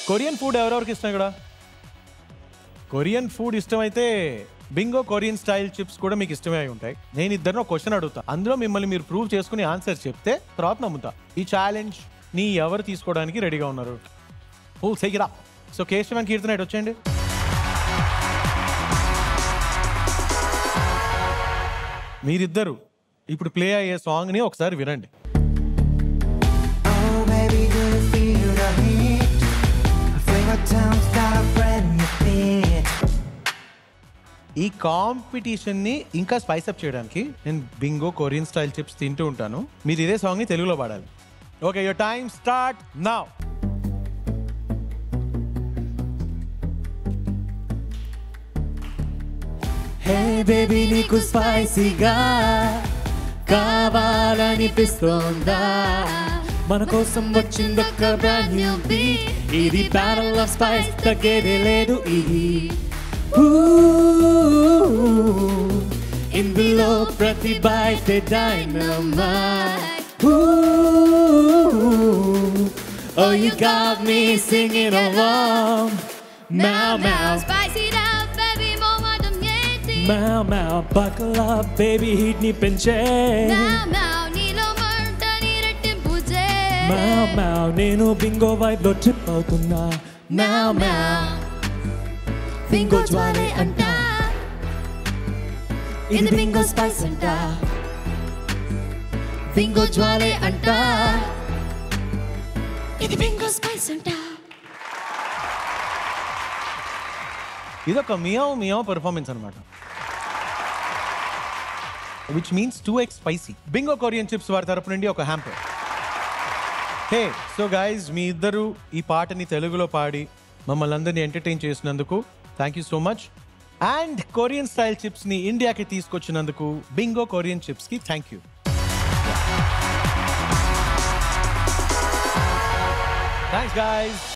Korean food ఎవరెవరికి ఇష్టం ఇక్కడ కొరియన్ ఫుడ్ ఇష్టమైతే బింగో కొరియన్ స్టైల్ చిప్స్ కూడా మీకు ఇష్టమే అయి ఉంటాయి నేను ఇద్దరిని ఒక క్వశ్చన్ అడుగుతా అందులో మిమ్మల్ని మీరు ప్రూవ్ చేసుకుని ఆన్సర్ చెప్తే తర్వాత నమ్ముతా ఈ ఛాలెంజ్ ని ఎవరు తీసుకోవడానికి రెడీగా ఉన్నారు ఓ సెగిరా సో కేశవన్ కీర్తన ఇటు వచ్చేయండి మీరిద్దరు ఇప్పుడు ప్లే అయ్యే సాంగ్ ని ఒకసారి వినండి Oh, baby, do you feel the heat? Favorite town's got a brand new beat. ఈ కాంపిటీషన్ ని ఇంకా స్పైస్ అప్ చేయడానికి నేను బింగో కొరియన్ స్టైల్ చిప్స్ తింటూ ఉంటాను మీరు ఇదే సాంగ్ ని తెలుగులో పాడాలి okay your time start now hey baby నీకు స్పైసీగా కావాలనిపిస్తోందా మన కోసం వచ్చిందొక్క బ్రాండ్ న్యూ బీట్ ఇది బ్యారల్ ఆఫ్ స్పైస్ తగ్గేదే లేదు ఇది ఇందులో ప్రతి bite dynamite Oh, you got me singing along. Meow, meow. Spicy it up, baby, more than anything. Meow meow, buckle up, baby, heat ని పెంచే Meow, meow, నీలో మంటని రెట్టింపు చే. Meow meow, నేను బింగో వైబ్ లో ట్రిప్ అవుతున్నా Meow meow, బింగో జ్వాలే అంట ఇది బింగో స్పైస్ అంట బింగో జ్వాలే అంట ఇది బింగో స్పైస్ అంట ఇదొక మియావ్ మియావ్ పెర్ఫార్మెన్స్ అనమాట which means two x spicy Bingo Korean chips వారి తరపు నుండి ఒక హ్యాంపర్ హే సో గైజ్ మీ ఇద్దరు ఈ పాటని తెలుగులో పాడి మమ్మల్ని అందరినీ ఎంటర్టైన్ చేసినందుకు thank you so much and Korean style chips ని ఇండియాకి తీసుకొచ్చినందుకు బింగో కొరియన్ చిప్స్ కి థ్యాంక్ యూ థ్యాంక్స్ గైజ్